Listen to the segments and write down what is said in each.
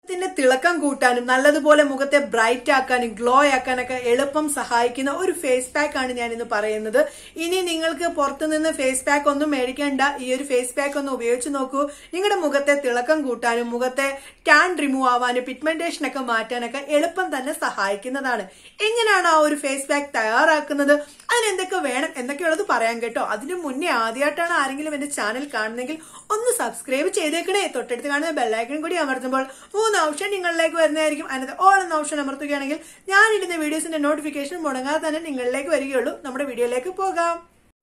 മുഖത്തിന്റെ തിളക്കം കൂട്ടാനും നല്ലതുപോലെ മുഖത്തെ ബ്രൈറ്റ് ആക്കാനും ഗ്ലോ ആക്കാനൊക്കെ എളുപ്പം സഹായിക്കുന്ന ഒരു ഫേസ് പാക്ക് ആണ് ഞാൻ ഇന്ന് പറയുന്നത് ഇനി നിങ്ങൾക്ക് പുറത്തുനിന്ന് ഫേസ് പാക്ക് ഒന്നും മേടിക്കേണ്ട ഈ ഒരു ഫേസ് പാക്ക് ഒന്ന് ഉപയോഗിച്ച് നോക്കൂ നിങ്ങളുടെ മുഖത്തെ തിളക്കം കൂട്ടാനും മുഖത്തെ ടാൻ റിമൂവ് ആവാനും പിഗ്മെന്റേഷൻ ഒക്കെ മാറ്റാനൊക്കെ എളുപ്പം തന്നെ സഹായിക്കുന്നതാണ് എങ്ങനെയാണ് ആ ഒരു ഫേസ് പാക്ക് തയ്യാറാക്കുന്നത് അതിന് എന്തൊക്കെ വേണം എന്നൊക്കെയുള്ളത് പറയാൻ കേട്ടോ അതിനു മുന്നേ ആദ്യമായിട്ടാണ് ആരെങ്കിലും എന്റെ ചാനൽ കാണുന്നെങ്കിൽ ഒന്ന് സബ്സ്ക്രൈബ് ചെയ്തേക്കണേ തൊട്ടടുത്ത് കാണുന്ന ബെല്ലൈക്കൺ കൂടി അമർത്തുമ്പോൾ മൂന്ന് ഓപ്ഷൻ നിങ്ങളിലേക്ക് വരുന്നതായിരിക്കും അതിനകത്ത് ഓൾ എന്ന ഓപ്ഷൻ അമർത്തുകയാണെങ്കിൽ ഞാൻ ഇടുന്ന വീഡിയോസിന്റെ നോട്ടിഫിക്കേഷൻ മുടങ്ങാതെ തന്നെ നിങ്ങളിലേക്ക് വരികയുള്ളൂ നമ്മുടെ വീഡിയോയിലേക്ക് പോകാം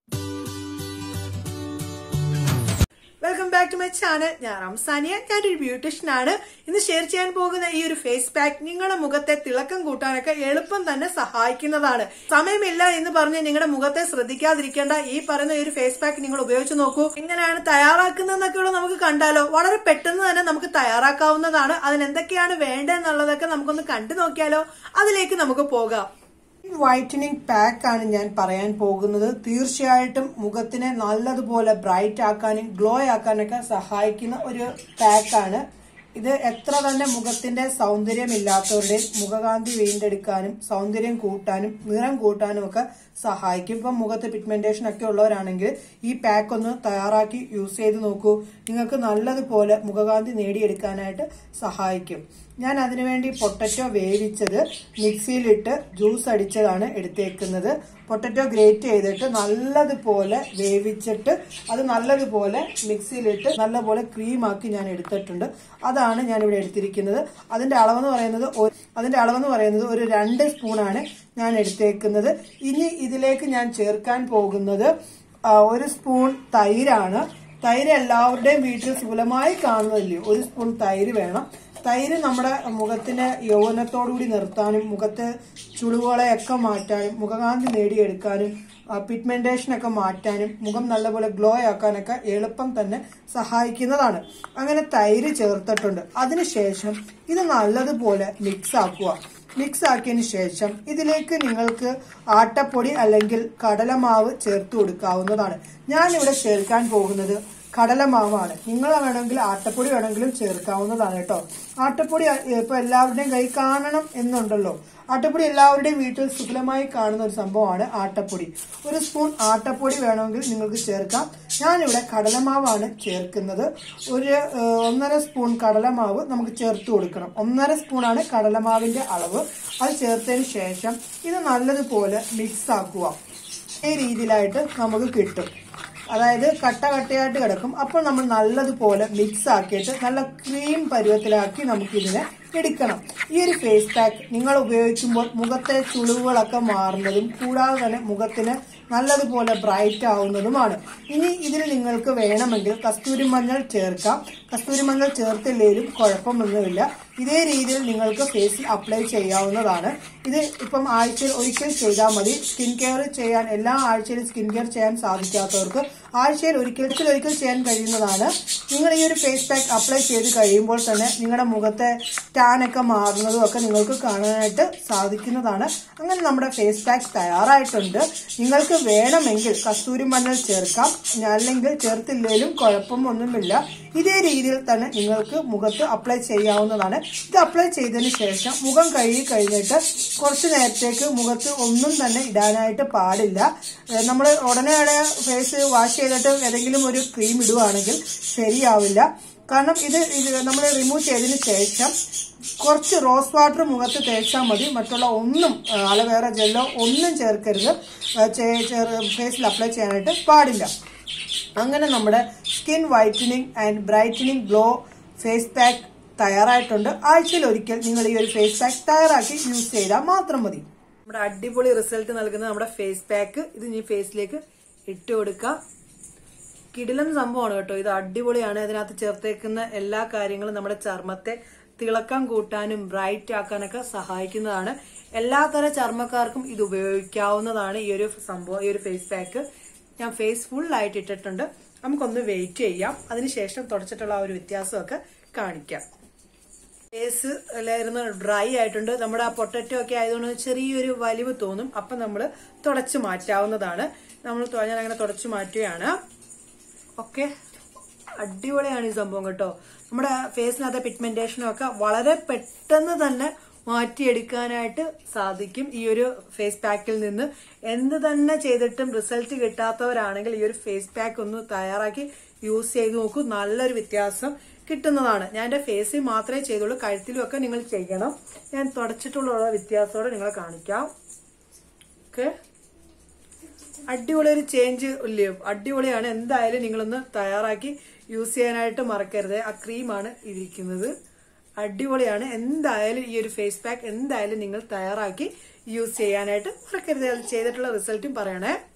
welcome back to my channel ഞാൻ റംസാനിയ ഞാനൊരു ബ്യൂട്ടീഷ്യൻ ആണ് ഇന്ന് ഷെയർ ചെയ്യാൻ പോകുന്ന ഈ ഒരു ഫേസ് പാക്ക് നിങ്ങളുടെ മുഖത്തെ തിളക്കം കൂട്ടാനൊക്കെ എളുപ്പം തന്നെ സഹായിക്കുന്നതാണ് സമയമില്ല എന്ന് പറഞ്ഞ് നിങ്ങളുടെ മുഖത്തെ ശ്രദ്ധിക്കാതിരിക്കേണ്ട ഈ പറയുന്ന ഈ ഒരു ഫേസ് പാക്ക് നിങ്ങൾ ഉപയോഗിച്ച് നോക്കൂ എങ്ങനെയാണ് തയ്യാറാക്കുന്നതെന്നൊക്കെയുള്ള നമുക്ക് കണ്ടാലോ വളരെ പെട്ടെന്ന് തന്നെ നമുക്ക് തയ്യാറാക്കാവുന്നതാണ് അതിന് എന്തൊക്കെയാണ് വേണ്ടതെന്നുള്ളതൊക്കെ നമുക്കൊന്ന് കണ്ടു നോക്കിയാലോ അതിലേക്ക് നമുക്ക് പോകാം വൈറ്റനിങ് പാക്ക് ആണ് ഞാൻ പറയാൻ പോകുന്നത് തീർച്ചയായിട്ടും മുഖത്തിനെ നല്ലതുപോലെ ബ്രൈറ്റ് ആക്കാനും ഗ്ലോ ആക്കാനൊക്കെ സഹായിക്കുന്ന ഒരു പാക്കാണ് ഇത് എത്ര തന്നെ മുഖത്തിന്റെ സൗന്ദര്യമില്ലാത്തവരുടെയും മുഖകാന്തി വീണ്ടെടുക്കാനും സൗന്ദര്യം കൂട്ടാനും നിറം കൂട്ടാനും ഒക്കെ സഹായിക്കും ഇപ്പം മുഖത്ത് പിഗ്മെന്റേഷൻ ഒക്കെ ഉള്ളവരാണെങ്കിൽ ഈ പാക്ക് ഒന്ന് തയ്യാറാക്കി യൂസ് ചെയ്ത് നോക്കൂ നിങ്ങൾക്ക് നല്ലതുപോലെ മുഖകാന്തി നേടിയെടുക്കാനായിട്ട് സഹായിക്കും ഞാൻ അതിനുവേണ്ടി പൊട്ടറ്റോ വേവിച്ചത് മിക്സിയിലിട്ട് ജ്യൂസ് അടിച്ചതാണ് എടുത്തേക്കുന്നത് പൊട്ടറ്റോ ഗ്രേറ്റ് ചെയ്തിട്ട് നല്ലതുപോലെ വേവിച്ചിട്ട് അത് നല്ലതുപോലെ മിക്സിയിലിട്ട് നല്ലപോലെ ക്രീമാക്കി ഞാൻ എടുത്തിട്ടുണ്ട് അതാണ് ഞാൻ ഇവിടെ എടുത്തിരിക്കുന്നത് അതിന്റെ അളവെന്ന് പറയുന്നത് ഒരു- അതിന്റെ അളവെന്ന് പറയുന്നത് ഒരു രണ്ട് സ്പൂണാണ് ഞാൻ എടുത്തേക്കുന്നത് ഇനി ഇതിലേക്ക് ഞാൻ ചേർക്കാൻ പോകുന്നത് ആ, ഒരു സ്പൂൺ തൈരാണ് തൈര് എല്ലാവരുടെയും വീട്ടിൽ സുലഭമായി കാണുന്നില്ലയോ ഒരു സ്പൂൺ തൈര് വേണം തൈര് നമ്മുടെ മുഖത്തിന് യൗവനത്തോടുകൂടി നിർത്താനും മുഖത്തെ ചുളിവുകളെയൊക്കെ മാറ്റാനും മുഖകാന്തി നേടിയെടുക്കാനും പിഗ്മെന്റേഷൻ ഒക്കെ മാറ്റാനും മുഖം നല്ലപോലെ ഗ്ലോ ആക്കാനൊക്കെ എളുപ്പം തന്നെ സഹായിക്കുന്നതാണ് അങ്ങനെ തൈര് ചേർത്തിട്ടുണ്ട് അതിനുശേഷം ഇത് നല്ലതുപോലെ മിക്സ് ആക്കുക മിക്സ് ആക്കിയതിന് ശേഷം ഇതിലേക്ക് നിങ്ങൾക്ക് ആട്ടപ്പൊടി അല്ലെങ്കിൽ കടലമാവ് ചേർത്ത് കൊടുക്കാവുന്നതാണ് ഞാൻ ഇവിടെ ചേർക്കാൻ പോകുന്നത് കടലമാവാണ് നിങ്ങൾ വേണമെങ്കിൽ ആട്ടപ്പൊടി വേണമെങ്കിലും ചേർക്കാവുന്നതാണ് കേട്ടോ ആട്ടപ്പൊടി ഇപ്പൊ എല്ലാവരുടെയും കൈ കാണണം എന്നുണ്ടല്ലോ ആട്ടപ്പൊടി എല്ലാവരുടെയും വീട്ടിൽ സുലഭമായി കാണുന്ന ഒരു സംഭവമാണ് ആട്ടപ്പൊടി ഒരു സ്പൂൺ ആട്ടപ്പൊടി വേണമെങ്കിൽ നിങ്ങൾക്ക് ചേർക്കാം ഞാനിവിടെ കടലമാവാണ് ചേർക്കുന്നത് ഒരു ഏഹ്, ഒന്നര സ്പൂൺ കടലമാവ് നമുക്ക് ചേർത്ത് കൊടുക്കണം ഒന്നര സ്പൂണാണ് കടലമാവിന്റെ അളവ് അത് ചേർത്തതിന് ശേഷം ഇത് നല്ലതുപോലെ മിക്സ് ആക്കുക ഈ രീതിയിലായിട്ട് നമുക്ക് കിട്ടും അതായത് കട്ട കട്ടയായിട്ട് കിടക്കും അപ്പോൾ നമ്മൾ നല്ലതുപോലെ മിക്സ് ആക്കിയിട്ട് നല്ല ക്രീം പരുവത്തിലാക്കി നമുക്കിതിനെ എടുക്കണം ഈ ഒരു ഫേസ് പാക്ക് നിങ്ങൾ ഉപയോഗിക്കുമ്പോൾ മുഖത്തെ ചുളിവുകളൊക്കെ മാറുന്നതും കൂടാതെ തന്നെ മുഖത്തിന് നല്ലതുപോലെ ബ്രൈറ്റ് ആവുന്നതുമാണ് ഇനി ഇതിൽ നിങ്ങൾക്ക് വേണമെങ്കിൽ കസ്തൂരി മഞ്ഞൾ ചേർക്കാം കസ്തൂരി മഞ്ഞൾ ചേർത്തില്ലെങ്കിലും കുഴപ്പമൊന്നുമില്ല ഇതേ രീതിയിൽ നിങ്ങൾക്ക് ഫേസിൽ അപ്ലൈ ചെയ്യാവുന്നതാണ് ഇത് ഇപ്പം ആഴ്ചയിൽ ഒരിക്കൽ ചെയ്താൽ മതി സ്കിൻ കെയർ ചെയ്യാൻ എല്ലാ ആഴ്ചയിലും സ്കിൻ കെയർ ചെയ്യാൻ സാധിക്കാത്തവർക്ക് ആഴ്ചയിൽ ഒരിക്കൽ ഒരിക്കൽ ചെയ്യാൻ കഴിയുന്നതാണ് നിങ്ങൾ ഈ ഒരു ഫേസ് പാക്ക് അപ്ലൈ ചെയ്ത് കഴിയുമ്പോൾ തന്നെ നിങ്ങളുടെ മുഖത്തെ ടാൻ ഒക്കെ മാറുന്നതും ഒക്കെ നിങ്ങൾക്ക് കാണാനായിട്ട് സാധിക്കുന്നതാണ് അങ്ങനെ നമ്മുടെ ഫേസ് പാക്ക് തയ്യാറായിട്ടുണ്ട് നിങ്ങൾക്ക് വേണമെങ്കിൽ കസ്തൂരി മഞ്ഞൾ ചേർക്കാം അല്ലെങ്കിൽ ചേർത്തില്ലെങ്കിലും കുഴപ്പമൊന്നുമില്ല ഇതേ രീതിയിൽ തന്നെ നിങ്ങൾക്ക് മുഖത്ത് അപ്ലൈ ചെയ്യാവുന്നതാണ് ഇത് അപ്ലൈ ചെയ്തതിന് ശേഷം മുഖം കഴുകി കഴിഞ്ഞിട്ട് കുറച്ച് നേരത്തേക്ക് മുഖത്ത് ഒന്നും തന്നെ ഇടാനായിട്ട് പാടില്ല നമ്മൾ ഉടനെ ഫേസ് വാഷ് ചെയ്തിട്ട് ഏതെങ്കിലും ഒരു ക്രീം ഇടുവാണെങ്കിൽ ശരിയാവില്ല കാരണം ഇത് ഇത് നമ്മൾ റിമൂവ് ചെയ്തതിന് ശേഷം കുറച്ച് റോസ് വാട്ടർ മുഖത്ത് തേച്ചാൽ മതി മറ്റുള്ള ഒന്നും അലവേറ ജെല്ലോ ഒന്നും ചേർക്കരുത് ഫേസിൽ അപ്ലൈ ചെയ്യാനായിട്ട് പാടില്ല അങ്ങനെ നമ്മുടെ skin whitening and brightening glow face pack തയ്യാറായിട്ടുണ്ട് ആഴ്ചയിൽ ഒരിക്കൽ നിങ്ങൾ ഈ ഒരു ഫേസ് പാക്ക് തയ്യാറാക്കി യൂസ് ചെയ്താൽ മാത്രം മതി നമ്മുടെ അടിപൊളി റിസൾട്ട് നൽകുന്ന നമ്മുടെ ഫേസ് പാക്ക് ഇത് ഇനി ഫേസിലേക്ക് ഇട്ട് കൊടുക്കാം കിടിലൻ സംഭവമാണ് കേട്ടോ ഇത് അടിപൊളിയാണ് ഇതിനകത്ത് ചേർത്തേക്കുന്ന എല്ലാ കാര്യങ്ങളും നമ്മുടെ ചർമ്മത്തെ തിളക്കം കൂട്ടാനും ബ്രൈറ്റ് ആക്കാനൊക്കെ സഹായിക്കുന്നതാണ് എല്ലാത്തര ചർമ്മക്കാർക്കും ഇത് ഉപയോഗിക്കാവുന്നതാണ് ഈ ഒരു സംഭവം ഈ ഒരു ഫേസ് പാക്ക് ഞാൻ ഫേസ് ഫുൾ ആയിട്ട് ഇട്ടിട്ടുണ്ട് നമുക്കൊന്ന് വെയിറ്റ് ചെയ്യാം അതിനുശേഷം തുടച്ചിട്ടുള്ള ആ ഒരു വ്യത്യാസമൊക്കെ കാണിക്കാം ഫേസ് ഇരുന്ന് ഡ്രൈ ആയിട്ടുണ്ട് നമ്മുടെ ആ പൊട്ടറ്റോ ഒക്കെ ആയതുകൊണ്ട് ചെറിയൊരു വലിവ് തോന്നും അപ്പൊ നമ്മൾ തുടച്ചു മാറ്റാവുന്നതാണ് നമ്മൾ തൊ- ഞാൻ അങ്ങനെ തുടച്ചു മാറ്റുകയാണ് ഓക്കെ അടിപൊളിയാണ് ഈ സംഭവം കേട്ടോ നമ്മുടെ ഫേസിനകത്തെ പിഗ്മെന്റേഷനും ഒക്കെ വളരെ പെട്ടെന്ന് തന്നെ മാറ്റിയെടുക്കാനായിട്ട് സാധിക്കും ഈ ഒരു ഫേസ് പാക്കിൽ നിന്ന് എന്ത് തന്നെ ചെയ്തിട്ടും റിസൾട്ട് കിട്ടാത്തവരാണെങ്കിൽ ഈ ഒരു ഫേസ് പാക്ക് ഒന്ന് തയ്യാറാക്കി യൂസ് ചെയ്ത് നോക്കൂ നല്ലൊരു വ്യത്യാസം കിട്ടുന്നതാണ് ഞാൻ എന്റെ ഫേസിൽ മാത്രമേ ചെയ്തുള്ളൂ കഴുത്തിലും ഒക്കെ നിങ്ങൾ ചെയ്യണം ഞാൻ തുടച്ചിട്ടുള്ള വ്യത്യാസത്തോടെ നിങ്ങളെ കാണിക്കാം ഓക്കെ അടിപൊളി ഒരു ചേഞ്ച് ഇല്ലയോ അടിപൊളിയാണ് എന്തായാലും നിങ്ങളൊന്ന് തയ്യാറാക്കി യൂസ് ചെയ്യാനായിട്ട് മറക്കരുത് ആ ക്രീമാണ് ഇരിക്കുന്നത് അടിപൊളിയാണ് എന്തായാലും ഈ ഒരു ഫേസ് പാക്ക് എന്തായാലും നിങ്ങൾ തയ്യാറാക്കി യൂസ് ചെയ്യാനായിട്ട് മറക്കരുത് അത് ചെയ്തിട്ടുള്ള റിസൾട്ടും പറയണേ